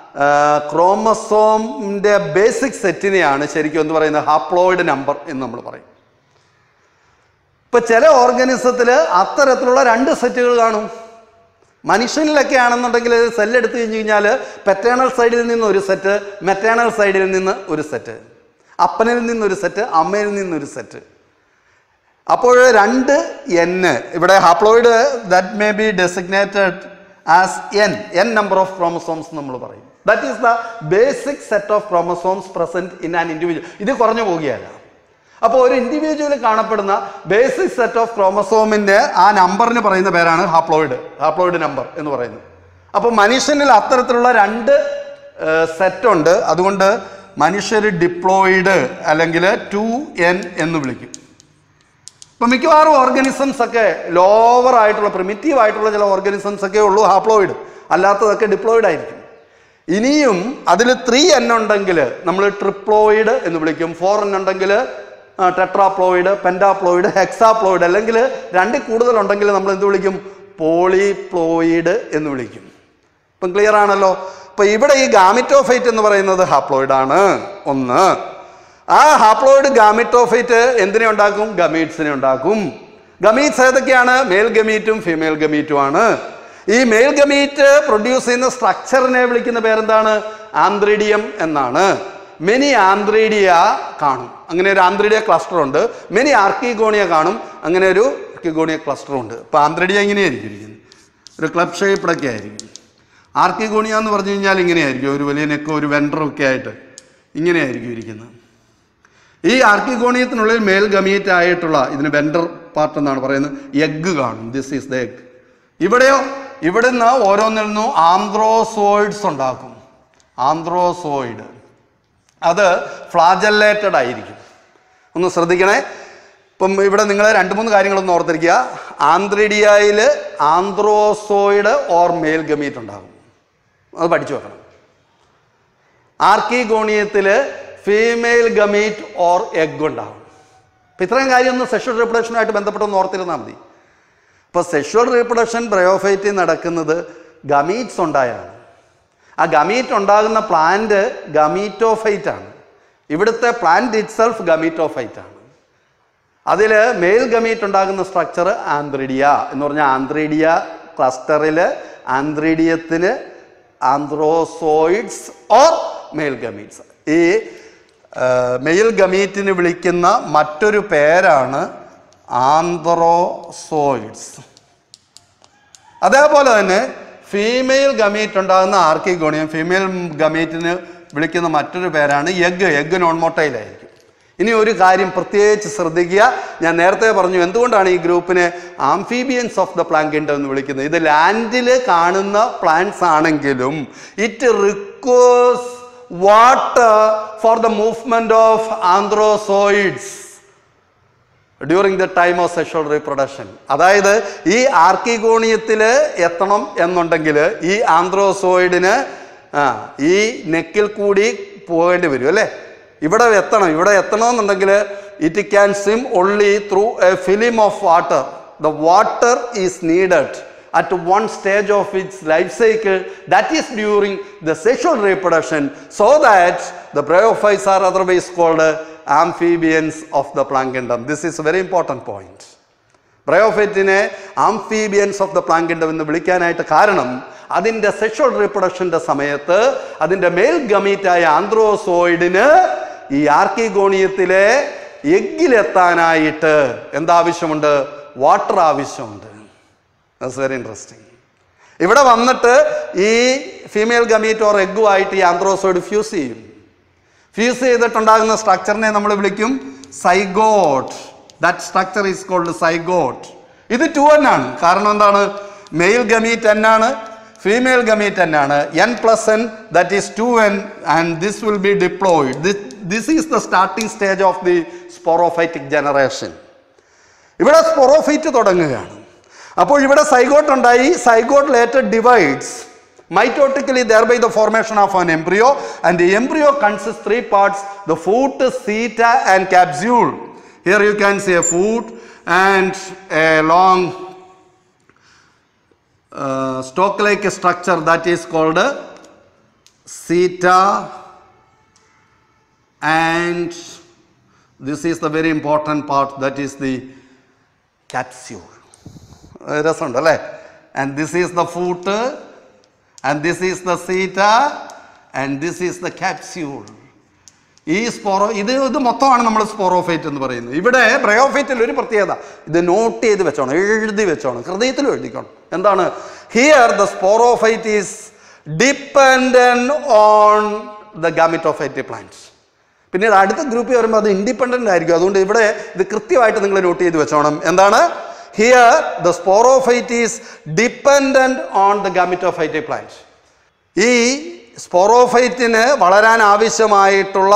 A: ക്രോമസോമിൻ്റെ ബേസിക് സെറ്റിനെയാണ് ശരിക്കും എന്ന് പറയുന്നത് ഹാപ്ലോയിഡ് നമ്പർ എന്ന് നമ്മൾ പറയും ഇപ്പൊ ചില ഓർഗാനിസത്തിൽ അത്തരത്തിലുള്ള രണ്ട് സെറ്റുകൾ കാണും മനുഷ്യനിലൊക്കെ ആണെന്നുണ്ടെങ്കിൽ സെൽ എടുത്തു കഴിഞ്ഞ് കഴിഞ്ഞാൽ പെറ്റേണൽ സൈഡിൽ നിന്ന് ഒരു സെറ്റ് മെറ്റേണൽ സൈഡിൽ നിന്ന് ഒരു സെറ്റ് അപ്പനിൽ നിന്നൊരു സെറ്റ് അമ്മയിൽ നിന്നൊരു സെറ്റ് അപ്പോൾ രണ്ട് എൻ ഇവിടെ haploid that may be designated as n n number of chromosomes നമ്മൾ പറയും that is the basic set of chromosomes present in an individual ഇത് കുറഞ്ഞു പോകുകയല്ല അപ്പോൾ ഒരു ഇൻഡിവിജ്വലിൽ കാണപ്പെടുന്ന ബേസിക് സെറ്റ് ഓഫ് ക്രോമസോമിന്റെ ആ നമ്പറിന് പറയുന്ന പേരാണ് ഹാപ്ലോയിഡ് ഹാപ്ലോയിഡ് നമ്പർ എന്ന് പറയുന്നത് അപ്പോൾ മനുഷ്യനിൽ അത്തരത്തിലുള്ള രണ്ട് സെറ്റ് ഉണ്ട് അതുകൊണ്ട് മനുഷ്യർ ഡിപ്ലോയിഡ് അല്ലെങ്കിൽ ടു എൻ എന്ന് വിളിക്കും ഇപ്പൊ മിക്കവാറും ഓർഗാനിസംസ് ഒക്കെ ലോവർ ആയിട്ടുള്ള പ്രിമിറ്റീവ് ആയിട്ടുള്ള ചില ഓർഗാനിസംസ് ഒക്കെ ഉള്ളൂ ഹാപ്ലോയിഡ് അല്ലാത്തതൊക്കെ ഡിപ്ലോയിഡ് ആയിരിക്കും ഇനിയും അതിൽ ത്രീ എൻ ഉണ്ടെങ്കിൽ നമ്മൾ ട്രിപ്ലോയിഡ് എന്ന് വിളിക്കും ഫോർ എൻ ഉണ്ടെങ്കിൽ ടെട്രാപ്ലോയിഡ് പെൻഡാപ്ലോയിഡ് ഹെക്സാപ്ലോയിഡ് അല്ലെങ്കിൽ രണ്ടിൽ കൂടുതലുണ്ടെങ്കിൽ നമ്മൾ എന്ത് വിളിക്കും പോളിപ്ലോയിഡ് എന്ന് വിളിക്കും ഇപ്പം ക്ലിയർ ആണല്ലോ അപ്പൊ ഇവിടെ ഈ ഗാമിറ്റോഫൈറ്റ് എന്ന് പറയുന്നത് ഹാപ്ലോയിഡ് ആണ് ഒന്ന് ആ ഹാപ്ലോയിഡ് ഗാമിറ്റോഫൈറ്റ് എന്തിനെ ഉണ്ടാക്കും ഗമീറ്റ്സിനെ ഉണ്ടാക്കും ഗമീറ്റ്സ് ഏതൊക്കെയാണ് മേൽ ഗമീറ്റും ഫീമെയിൽ ഗമീറ്റും ആണ് ഈ മെയിൽ ഗമീറ്റ് പ്രൊഡ്യൂസ് ചെയ്യുന്ന സ്ട്രക്ചറിനെ വിളിക്കുന്ന പേരെന്താണ് ആന്ത്രിഡിയം എന്നാണ് മെനി ആന്ത്രീഡിയ കാണും അങ്ങനെ ഒരു ആന്ത്രീഡിയ ക്ലസ്റ്റർ ഉണ്ട് മെനി ആർക്കിഗോണിയ കാണും അങ്ങനെ ഒരു ആർക്കിഗോണിയ ക്ലസ്റ്റർ ഉണ്ട് അപ്പോൾ ആന്ത്രീഡിയ ഇങ്ങനെയായിരിക്കും ഇരിക്കുന്നത് ഒരു ക്ലബ് ഷേപ്പിടൊക്കെ ആയിരിക്കും ആർക്കിഗോണിയ എന്ന് പറഞ്ഞു കഴിഞ്ഞാൽ ഇങ്ങനെയായിരിക്കും ഒരു വലിയ നെക്കോ ഒരു വെൻഡറും ഒക്കെ ആയിട്ട് ഇങ്ങനെയായിരിക്കും ഇരിക്കുന്നത് ഈ ആർക്കിഗോണിയത്തിനുള്ളിൽ മേൽ ഗമീറ്റ് ആയിട്ടുള്ള ഇതിന് വെൻഡർ പാർട്ട് എന്നാണ് പറയുന്നത് എഗ്ഗ് കാണും ദിസ് ഈസ് ദ എഗ് ഇവിടെയോ ഇവിടുന്ന് ഓരോന്നിൽ നിന്നും ആന്ത്രോസോയിഡ്സ് ഉണ്ടാക്കും ആന്ത്രോസോയിഡ് അത് ഫ്ലാജല്ലേറ്റഡ് ആയിരിക്കും ഒന്ന് ശ്രദ്ധിക്കണേ ഇപ്പം ഇവിടെ നിങ്ങൾ രണ്ട് മൂന്ന് കാര്യങ്ങളൊന്ന് ഓർത്തിരിക്കുക ആന്ത്രിഡിയയിൽ ആന്ത്രോസോയിഡ് ഓർ മേൽ ഗമീറ്റ് ഉണ്ടാകും അത് പഠിച്ചു വെക്കണം ആർക്കിഗോണിയത്തിൽ ഫീമെയിൽ ഗമീറ്റ് ഓർ എഗ് ഉണ്ടാകും അപ്പം ഇത്രയും കാര്യം ഒന്ന് സെക്ഷൽ റീപ്രൊഡക്ഷനുമായിട്ട് ബന്ധപ്പെട്ടൊന്ന് ഓർത്തിരുന്നാൽ മതി ഇപ്പോൾ സെക്ഷൽ റീപ്രൊഡക്ഷൻ ബ്രയോഫൈറ്റിൽ നടക്കുന്നത് ഗമീറ്റ്സ് ഉണ്ടായാണ് ആ ഗമീറ്റ് ഉണ്ടാകുന്ന പ്ലാന്റ് ഗമീറ്റോഫൈറ്റ് ആണ് ഇവിടുത്തെ പ്ലാന്റ് ഇറ്റ് സെൽഫ് ഗമീറ്റോഫൈറ്റ് ആണ് അതിൽ മെയിൽ ഗമീറ്റ് ഉണ്ടാകുന്ന സ്ട്രക്ചർ ആന്ത്രിഡിയ എന്ന് പറഞ്ഞാൽ ആന്ത്രിഡിയ ക്ലസ്റ്ററിൽ ആന്ത്രിഡിയത്തിന് ആന്ത്രോസോയിഡ്സ് ഓർ മെയിൽ ഗമീറ്റ്സ് ഈ മെയിൽ ഗമീറ്റിന് വിളിക്കുന്ന മറ്റൊരു പേരാണ് ആന്ത്രോസോയിഡ്സ് അതേപോലെ തന്നെ ഫീമെയിൽ ഗമീറ്റ് ഉണ്ടാകുന്ന ആർക്കിഗോണിയം ഫീമെയിൽ ഗമീറ്റിന് വിളിക്കുന്ന മറ്റൊരു പേരാണ് എഗ് എഗ് നോൺ മൊട്ടൈലായിരിക്കും ഇനി ഒരു കാര്യം പ്രത്യേകിച്ച് ശ്രദ്ധിക്കുക ഞാൻ നേരത്തെ പറഞ്ഞു എന്തുകൊണ്ടാണ് ഈ ഗ്രൂപ്പിനെ ആംഫീബിയൻസ് ഓഫ് ദ പ്ലാങ്കിൻഡ് എന്ന് വിളിക്കുന്നത് ഇത് ലാൻഡിൽ കാണുന്ന പ്ലാന്റ്സ് ആണെങ്കിലും it requires water for the movement of antherozoids during the time of sexual reproduction അതായത് ഈ ആർക്കിഗോണിയത്തിൽ എത്തണം എന്നുണ്ടെങ്കിൽ ഈ ആന്ത്രോസോയിഡിന് ആ ഈ നെക്കിൽ കൂടി പോകേണ്ടി വരും അല്ലേ ഇവിടെ എത്തണം ഇവിടെ എത്തണമെന്നുണ്ടെങ്കിൽ it can swim only through a film of water the water is needed at one stage of its life cycle that is during the sexual reproduction so that the bryophytes are otherwise called amphibians of the plant kingdom this is a very important point ബ്രയോഫൈറ്റിനെ ആംഫീബിയൻസ് ഓഫ് ദ പ്ലാങ്കിൻഡം എന്ന് വിളിക്കാനായിട്ട് കാരണം അതിൻ്റെ സെക്ഷൽ റീപ്രൊഡക്ഷൻ്റെ സമയത്ത് അതിൻ്റെ മെയിൽ ഗമീറ്റായ ആന്ത്രോസോയിഡിന് ഈ ആർക്കിഗോണിയത്തിലെ എഗ്ഗിലെത്താനായിട്ട് എന്താവശ്യമുണ്ട് വാട്ടർ ആവശ്യമുണ്ട് ദാറ്റ്സ് വെരി ഇൻട്രസ്റ്റിംഗ് ഇവിടെ വന്നിട്ട് ഈ ഫീമെയിൽ ഗമീറ്റ് ഓർ എഗ്ഗുമായിട്ട് ഈ ആന്ത്രോസോയിഡ് ഫ്യൂസ് ചെയ്യും ഫ്യൂസ് ചെയ്തിട്ടുണ്ടാകുന്ന സ്ട്രക്ചറിനെ നമ്മൾ വിളിക്കും zygote that structure is called zygote ഇത് ടു എൻ ആണ് കാരണം എന്താണ് മെയിൽ ഗമീറ്റ് എൻ ആണ് ഫീമെയിൽ ഗമീറ്റ് എൻ ആണ് n plus n that is two n and this will be diploid this is the starting stage of the sporophytic generation ഇവിടെ സ്പൊറോഫൈറ്റ് തുടങ്ങുകയാണ് അപ്പോൾ ഇവിടെ സൈഗോട്ട് ഉണ്ടായി zygote later divides mitotically thereby the formation of an embryo and the embryo consist three parts the foot seta and capsule here you can see a foot and a long stalk like structure that is called theta and this is the very important part that is the capsule രസമുണ്ട് അല്ലേ and this is the foot and this is the seta and this is the capsule ഈ സ്പോറോ ഇത് ഇത് മൊത്തമാണ് നമ്മൾ സ്പോറോഫൈറ്റ് എന്ന് പറയുന്നത് ഇവിടെ ബ്രയോഫൈറ്റിൽ ഒരു പ്രത്യേകത ഇത് നോട്ട് ചെയ്ത് വെച്ചോണം എഴുതി വെച്ചോണം ഹൃദയത്തിലും എഴുതിക്കണം എന്താണ് here the sporophyte is dependent on the gametophyte plants പിന്നീട് അടുത്ത ഗ്രൂപ്പിൽ വരുമ്പോൾ അത് ഇൻഡിപെൻഡൻ്റ് ആയിരിക്കും അതുകൊണ്ട് ഇവിടെ ഇത് കൃത്യമായിട്ട് നിങ്ങൾ നോട്ട് ചെയ്ത് വെച്ചോണം എന്താണ് here the sporophyte is dependent on the gametophyte plants ഈ സ്പോറോഫൈറ്റിന് വളരാൻ ആവശ്യമായിട്ടുള്ള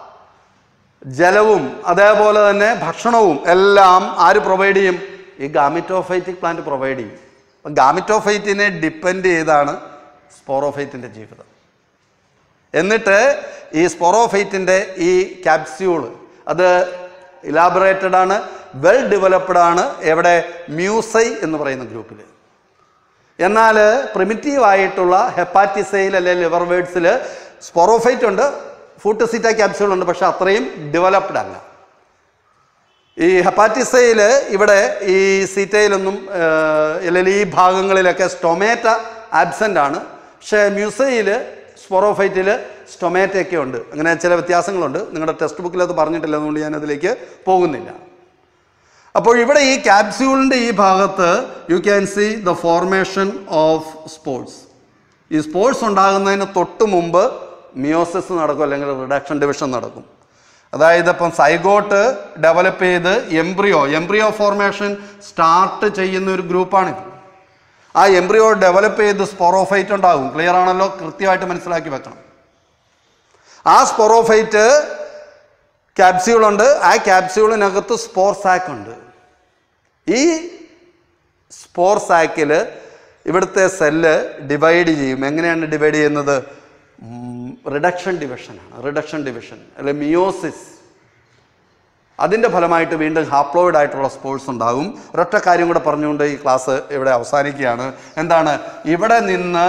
A: ജലവും അതേപോലെ തന്നെ ഭക്ഷണവും എല്ലാം ആര് പ്രൊവൈഡ് ചെയ്യും ഈ ഗാമിറ്റോഫൈറ്റിക് പ്ലാന്റ് പ്രൊവൈഡ് ചെയ്യും അപ്പം ഗാമിറ്റോഫൈറ്റിനെ ഡിപ്പെൻഡ് ചെയ്താണ് സ്പോറോഫൈറ്റിൻ്റെ ജീവിതം എന്നിട്ട് ഈ സ്പൊറോഫൈറ്റിൻ്റെ ഈ ക്യാപ്സ്യൂൾ അത് ഇലാബറേറ്റഡ് ആണ് വെൽ ഡെവലപ്ഡ് ആണ് എവിടെ മ്യൂസൈ എന്ന് പറയുന്ന ഗ്രൂപ്പിൽ എന്നാൽ പ്രിമിറ്റീവ് ആയിട്ടുള്ള ഹെപ്പാറ്റിസൈൽ അല്ലെ ലിവർ വേഡ്സിൽ സ്പൊറോഫൈറ്റ് ഉണ്ട് ഫൂട്ടസിറ്റ ക്യാപ്സ്യൂൾ ഉണ്ട് പക്ഷെ അത്രയും ഡെവലപ്ഡ് അല്ല ഈ ഹെപ്പാറ്റിസയിൽ ഇവിടെ ഈ സീറ്റയിലൊന്നും അല്ലെങ്കിൽ ഈ ഭാഗങ്ങളിലൊക്കെ സ്റ്റൊമേറ്റ ആബ്സെൻ്റ് ആണ് പക്ഷേ മ്യൂസയിൽ സ്പൊറോഫൈറ്റിൽ സ്റ്റൊമേറ്റയൊക്കെ ഉണ്ട് അങ്ങനെ ചില വ്യത്യാസങ്ങളുണ്ട് നിങ്ങളുടെ ടെക്സ്റ്റ് ബുക്കിൽ അത് പറഞ്ഞിട്ടില്ല അതുകൊണ്ട് ഞാൻ അതിലേക്ക് പോകുന്നില്ല അപ്പോൾ ഇവിടെ ഈ ക്യാപ്സ്യൂളിൻ്റെ ഈ ഭാഗത്ത് you can see the formation of spores ഈ സ്പോർട്സ് ഉണ്ടാകുന്നതിന് തൊട്ട് മുമ്പ് മിയോസിസ് നടക്കും അല്ലെങ്കിൽ റിഡക്ഷൻ ഡിവിഷൻ നടക്കും അതായത് ഇപ്പം സൈഗോട്ട് ഡെവലപ്പ് ചെയ്ത് എംബ്രിയോ എംബ്രിയോ ഫോർമേഷൻ സ്റ്റാർട്ട് ചെയ്യുന്ന ഒരു ഗ്രൂപ്പാണിത് ആ എംബ്രിയോ ഡെവലപ്പ് ചെയ്ത് സ്പൊറോഫൈറ്റ് ഉണ്ടാകും ക്ലിയർ ആണല്ലോ കൃത്യമായിട്ട് മനസ്സിലാക്കി വെക്കണം ആ സ്പൊറോഫൈറ്റ് ക്യാപ്സ്യൂൾ ഉണ്ട് ആ ക്യാപ്സ്യൂളിനകത്ത് സ്പോർ സാക്ക് ഉണ്ട് ഈ സ്പോർ സാക്കിൽ ഇവിടുത്തെ സെല്ല് ഡിവൈഡ് ചെയ്യും എങ്ങനെയാണ് ഡിവൈഡ് ചെയ്യുന്നത് റിഡക്ഷൻ ഡിവിഷനാണ് റിഡക്ഷൻ ഡിവിഷൻ അല്ലെ മിയോസിസ് അതിൻ്റെ ഫലമായിട്ട് വീണ്ടും ഹാപ്ലോയിഡ് ആയിട്ടുള്ള സ്പോർട്സ് ഉണ്ടാകും ഒരൊറ്റ കാര്യം കൂടെ പറഞ്ഞുകൊണ്ട് ഈ ക്ലാസ് ഇവിടെ അവസാനിക്കുകയാണ് എന്താണ് ഇവിടെ നിന്ന്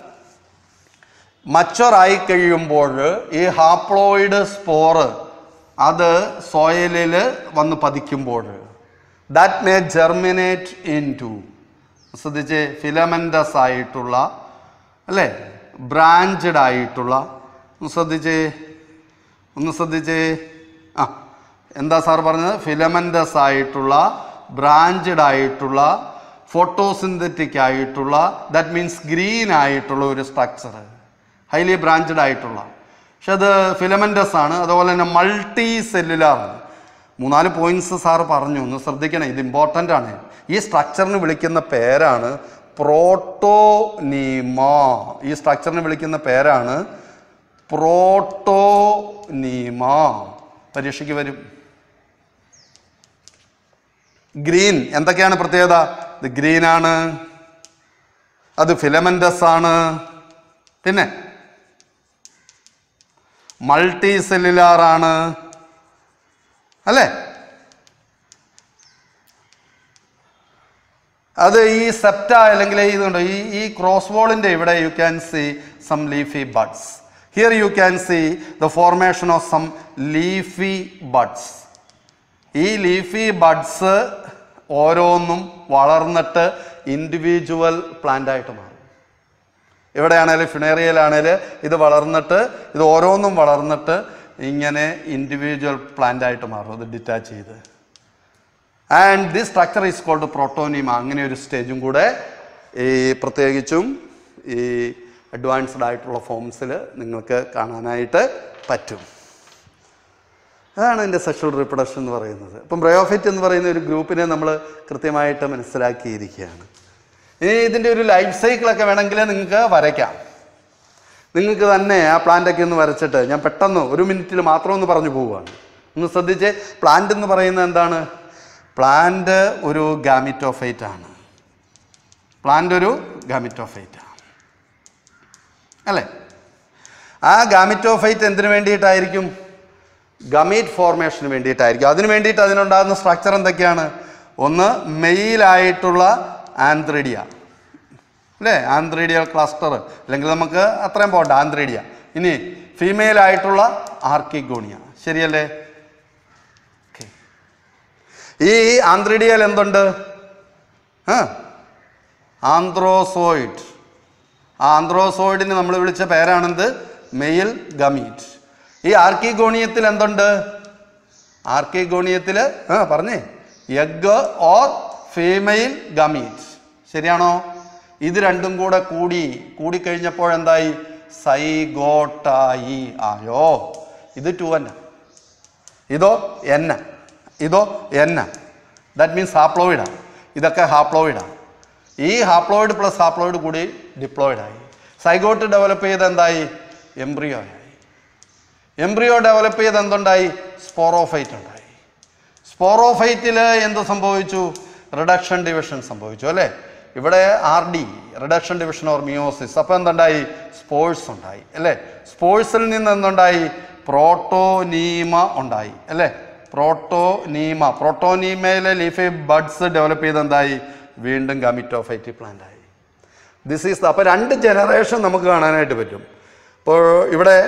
A: മച്ചറായി കഴിയുമ്പോൾ ഈ ഹാപ്ലോയിഡ് സ്പോറ് അത് സോയിലിൽ വന്ന് പതിക്കുമ്പോൾ that may germinate into ശ്രദ്ധിച്ച് ഫിലമെൻറ്റസ് ആയിട്ടുള്ള അല്ലേ ബ്രാഞ്ചഡ് ആയിട്ടുള്ള ഒന്ന് ശ്രദ്ധിച്ചേ ഒന്ന് ശ്രദ്ധിച്ചേ ആ എന്താ സാർ പറഞ്ഞത് ഫിലമെൻറ്റസ് ആയിട്ടുള്ള ബ്രാഞ്ചഡ് ആയിട്ടുള്ള ഫോട്ടോസിന്തറ്റിക് ആയിട്ടുള്ള ദാറ്റ് മീൻസ് ഗ്രീൻ ആയിട്ടുള്ള ഒരു സ്ട്രക്ചർ ഹൈലി ബ്രാഞ്ചഡ് ആയിട്ടുള്ള പക്ഷെ അത് ഫിലമെൻറ്റസ് ആണ് അതുപോലെ തന്നെ മൾട്ടി സെല്ലുലാർ മൂന്നാല് പോയിന്റ്സ് സാർ പറഞ്ഞു ഒന്ന് ശ്രദ്ധിക്കണം ഇത് ഇമ്പോർട്ടൻ്റ് ആണ് ഈ സ്ട്രക്ചറിന് വിളിക്കുന്ന പേരാണ് പ്രോട്ടോനീമ ഈ സ്ട്രക്ചറിന് വിളിക്കുന്ന പേരാണ് പ്രോട്ടോനീമ പരീക്ഷയ്ക്ക് വരും ഗ്രീൻ എന്തൊക്കെയാണ് പ്രത്യേകത ഇത് ഗ്രീൻ ആണ് അത് ഫിലമെൻറ്റസ് ആണ് പിന്നെ മൾട്ടി സെല്ലുലാർ ആണ് അല്ലേ അത് ഈ സെപ്റ്റ അല്ലെങ്കിൽ ഇതുണ്ട് ഈ ഈ ക്രോസ് വോളിൻ്റെ ഇവിടെ you can see some leafy buds here you can see the formation of some leafy buds ഈ ലീഫി ബഡ്സ് ഓരോന്നും വളർന്നിട്ട് ഇൻഡിവിജ്വൽ പ്ലാന്റ് ആയിട്ട് മാറും എവിടെയാണേലും ഫിനേറിയയിലാണേൽ ഇത് വളർന്നിട്ട് ഇത് ഓരോന്നും വളർന്നിട്ട് ഇങ്ങനെ ഇൻഡിവിജ്വൽ പ്ലാന്റ് ആയിട്ട് മാറും അത് ഡിറ്റാച്ച് ചെയ്ത് and this structure is called protonema അങ്ങനെ ഒരു സ്റ്റേജും കൂടെ ഈ പ്രത്യേകിച്ചും ഈ അഡ്വാൻസ്ഡ് ആയിട്ടുള്ള ഫോംസിൽ നിങ്ങൾക്ക് കാണാനായിട്ട് പറ്റും അതാണ് എൻ്റെ സെക്ഷൽ റീപ്രൊഡക്ഷൻ എന്ന് പറയുന്നത് ഇപ്പം ബ്രയോഫൈറ്റ് എന്ന് പറയുന്ന ഒരു ഗ്രൂപ്പിനെ നമ്മൾ കൃത്യമായിട്ട് മനസ്സിലാക്കിയിരിക്കുകയാണ് ഇനി ഇതിൻ്റെ ഒരു ലൈഫ് സൈക്കിളൊക്കെ വേണമെങ്കിൽ നിങ്ങൾക്ക് വരയ്ക്കാം നിങ്ങൾക്ക് തന്നെ ആ പ്ലാന്റൊക്കെ ഒന്ന് വരച്ചിട്ട് ഞാൻ പെട്ടെന്ന് ഒരു മിനിറ്റിൽ മാത്രം ഒന്ന് പറഞ്ഞു പോവുകയാണ് ഒന്ന് ശ്രദ്ധിച്ച് പ്ലാന്റ് എന്ന് പറയുന്നത് എന്താണ് പ്ലാന്റ് ഒരു ഗാമിറ്റോഫൈറ്റ് ആണ് പ്ലാന്റ് ഒരു ഗാമിറ്റോഫൈറ്റ് ആണ് അല്ലേ ആ ഗാമിറ്റോഫൈറ്റ് എന്തിനു വേണ്ടിയിട്ടായിരിക്കും ഗമീറ്റ് ഫോർമേഷന് വേണ്ടിയിട്ടായിരിക്കും അതിന് വേണ്ടിയിട്ട് അതിനുണ്ടാകുന്ന സ്ട്രക്ചർ എന്തൊക്കെയാണ് ഒന്ന് മെയിലായിട്ടുള്ള ആന്ത്രിഡിയ അല്ലേ ആന്ത്രിഡിയൽ ക്ലസ്റ്റർ അല്ലെങ്കിൽ നമുക്ക് അത്രയും പോകണ്ട ആന്ത്രിഡിയ ഇനി ഫീമെയിൽ ആയിട്ടുള്ള ആർക്കിഗോണിയ ശരിയല്ലേ Okay. ഈ ആന്ത്രിഡിയൽ എന്തുണ്ട് ആ ആന്ത്രോസോയിഡ് ആ ആന്ത്രോസോയിഡിന് നമ്മൾ വിളിച്ച പേരാണെന്ത് മെയിൽ ഗമീറ്റ് ഈ ആർക്കിഗോണിയത്തിൽ എന്തുണ്ട് ആർക്കിഗോണിയത്തിൽ ആ പറഞ്ഞേ എഗ് ഓർ ഫീമെയിൽ ഗമീറ്റ് ശരിയാണോ ഇത് രണ്ടും കൂടെ കൂടി കൂടിക്കഴിഞ്ഞപ്പോൾ എന്തായി സൈഗോട്ടായി ആയോ ഇത് ടു എൻ ഇതോ എന്ന ഇതോ എന്ന ദാറ്റ് മീൻസ് ഹാപ്ലോയിഡാണ് ഇതൊക്കെ ഹാപ്ലോയിഡാണ് ഈ ഹാപ്ലോയിഡ് പ്ലസ് ഹാപ്ലോയിഡ് കൂടി ഡിപ്ലോയിഡ് ആയി സൈഗോട്ട് ഡെവലപ്പ് ചെയ്ത് എന്തായി എംബ്രിയോ ആയി എംബ്രിയോ ഡെവലപ്പ് ചെയ്ത് എന്തുണ്ടായി സ്പോറോഫൈറ്റ് ഉണ്ടായി സ്പോറോഫൈറ്റിൽ എന്ത് സംഭവിച്ചു റിഡക്ഷൻ ഡിവിഷൻ സംഭവിച്ചു അല്ലേ ഇവിടെ R D reduction division or meiosis അപ്പോൾ എന്തുണ്ടായി സ്പോഴ്സ് ഉണ്ടായി അല്ലേ സ്പോഴ്സിൽ നിന്ന് എന്തുണ്ടായി പ്രോട്ടോനീമ ഉണ്ടായി അല്ലേ പ്രോട്ടോനീമ പ്രോട്ടോനീമയിലെ ലീഫി ബഡ്സ് ഡെവലപ്പ് ചെയ്ത് എന്തായി വീണ്ടും ഗമിറ്റോഫൈറ്റി പ്ലാന്റ് ആയി ദിസ് ഈസ് അപ്പോൾ രണ്ട് ജനറേഷൻ നമുക്ക് കാണാനായിട്ട് പറ്റും ഇപ്പോൾ ഇവിടെ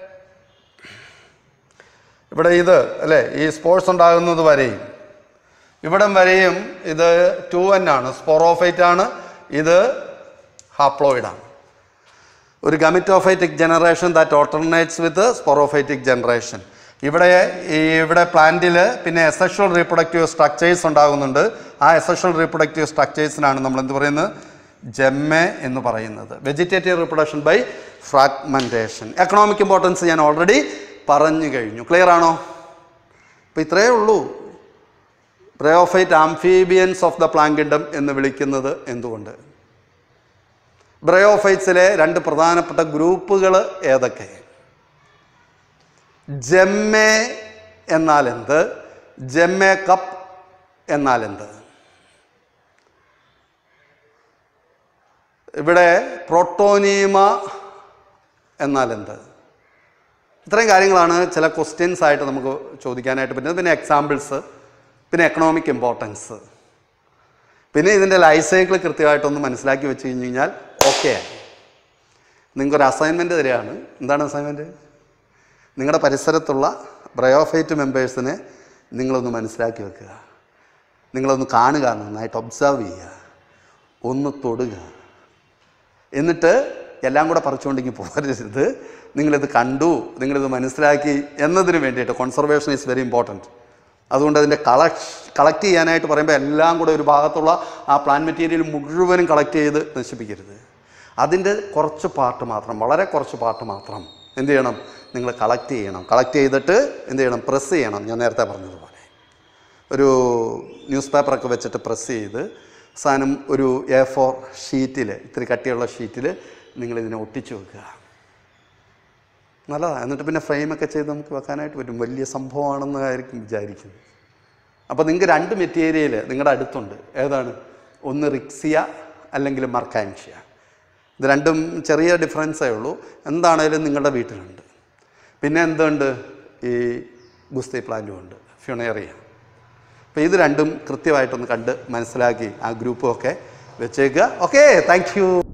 A: ഇവിടെ ഇത് അല്ലേ ഈ സ്പോർട്സ് ഉണ്ടാകുന്നത് വരെയും ഇവിടം വരെയും ഇത് ടു എൻ ആണ് സ്പോറോഫൈറ്റ് ആണ് ഇത് ഹാപ്ലോയിഡ് ആണ് ഒരു gametophytic generation that alternates with sporophytic generation ഇവിടെ ഈ ഇവിടെ പ്ലാന്റിൽ പിന്നെ എസക്ഷൽ റീപ്രൊഡക്റ്റീവ് സ്ട്രക്ചേഴ്സ് ഉണ്ടാകുന്നുണ്ട് ആ എസക്ഷൽ റീപ്രൊഡക്റ്റീവ് സ്ട്രക്ചേഴ്സിനാണ് നമ്മൾ എന്ത് പറയുന്നത് ജെമ്മെ എന്ന് പറയുന്നത് vegetative reproduction by fragmentation economic importance ഞാൻ ഓൾറെഡി പറഞ്ഞു കഴിഞ്ഞു ക്ലിയർ ആണോ അപ്പോൾ ഇത്രയേ ഉള്ളൂ bryophyte amphibians of the plant kingdom എന്ന് വിളിക്കുന്നത് എന്തുകൊണ്ട് ബ്രയോഫൈറ്റ്സിലെ രണ്ട് പ്രധാനപ്പെട്ട ഗ്രൂപ്പുകൾ ഏതൊക്കെ ജെമ്മെ എന്നാൽ എന്ത് ജെമ്മെ കപ്പ് എന്നാൽ എന്ത് ഇവിടെ പ്രോട്ടോനീമ എന്നാൽ എന്ത് ഇത്രയും കാര്യങ്ങളാണ് ചില ക്വസ്റ്റ്യൻസ് ആയിട്ട് നമുക്ക് ചോദിക്കാനായിട്ട് പറ്റുന്നത് പിന്നെ എക്സാമ്പിൾസ് പിന്നെ എക്കണോമിക് ഇമ്പോർട്ടൻസ് പിന്നെ ഇതിൻ്റെ ലൈഫ് സൈക്കിൾ കൃത്യമായിട്ടൊന്ന് മനസ്സിലാക്കി വെച്ച് കഴിഞ്ഞ് കഴിഞ്ഞാൽ ഓക്കെ ആയി നിങ്ങൾക്കൊരു അസൈൻമെൻറ്റ് തരികയാണ് എന്താണ് അസൈൻമെൻറ്റ് നിങ്ങളുടെ പരിസരത്തുള്ള ബ്രയോഫൈറ്റ് മെമ്പേഴ്സിനെ നിങ്ങളൊന്ന് മനസ്സിലാക്കി വെക്കുക നിങ്ങളൊന്ന് കാണുക നന്നായിട്ട് ഒബ്സർവ് ചെയ്യുക ഒന്ന് തൊടുക എന്നിട്ട് എല്ലാം കൂടെ പറിച്ചുകൊണ്ടെങ്കിൽ പോരരുത് നിങ്ങളിത് കണ്ടു നിങ്ങളിത് മനസ്സിലാക്കി എന്നതിന് വേണ്ടിയിട്ട് കോൺസർവേഷൻ ഈസ് വെരി ഇമ്പോർട്ടൻറ്റ് അതുകൊണ്ട് അതിൻ്റെ കളക്ട് കളക്ട് ചെയ്യാനായിട്ട് പറയുമ്പോൾ എല്ലാം കൂടെ ഒരു ഭാഗത്തുള്ള ആ പ്ലാൻ മെറ്റീരിയൽ മുഴുവനും കളക്ട് ചെയ്ത് നശിപ്പിക്കരുത് അതിൻ്റെ കുറച്ച് പാർട്ട് മാത്രം വളരെ കുറച്ച് പാർട്ട് മാത്രം എന്ത് ചെയ്യണം നിങ്ങൾ കളക്ട് ചെയ്യണം കളക്ട് ചെയ്തിട്ട് എന്ത് ചെയ്യണം പ്രസ് ചെയ്യണം ഞാൻ നേരത്തെ പറഞ്ഞതുപോലെ ഒരു ന്യൂസ് പേപ്പറൊക്കെ വെച്ചിട്ട് പ്രസ് ചെയ്ത് സാധനം ഒരു എ ഫോർ ഷീറ്റിൽ ഇത്തിരി കട്ടിയുള്ള ഷീറ്റിൽ നിങ്ങളിതിനെ ഒട്ടിച്ചു വെക്കുക നല്ലതാണ് എന്നിട്ട് പിന്നെ ഫ്രെയിമൊക്കെ ചെയ്ത് നമുക്ക് വെക്കാനായിട്ട് പറ്റും വലിയ സംഭവമാണെന്ന് ആയിരിക്കും വിചാരിക്കുന്നത് അപ്പോൾ നിങ്ങൾക്ക് രണ്ട് മെറ്റീരിയൽ നിങ്ങളുടെ അടുത്തുണ്ട് ഏതാണ് ഒന്ന് റിക്സിയ അല്ലെങ്കിൽ മർക്കാൻഷ്യ ഇത് രണ്ടും ചെറിയ ഡിഫറൻസേ ഉള്ളൂ എന്താണേലും നിങ്ങളുടെ വീട്ടിലുണ്ട് പിന്നെ എന്തുണ്ട് ഈ ഗുസ്തി പ്ലാന്റും ഉണ്ട് ഫ്യൂണേറിയ അപ്പോൾ ഇത് രണ്ടും കൃത്യമായിട്ടൊന്ന് കണ്ട് മനസ്സിലാക്കി ആ ഗ്രൂപ്പും ഒക്കെ വെച്ചേക്കുക ഓക്കെ താങ്ക് യു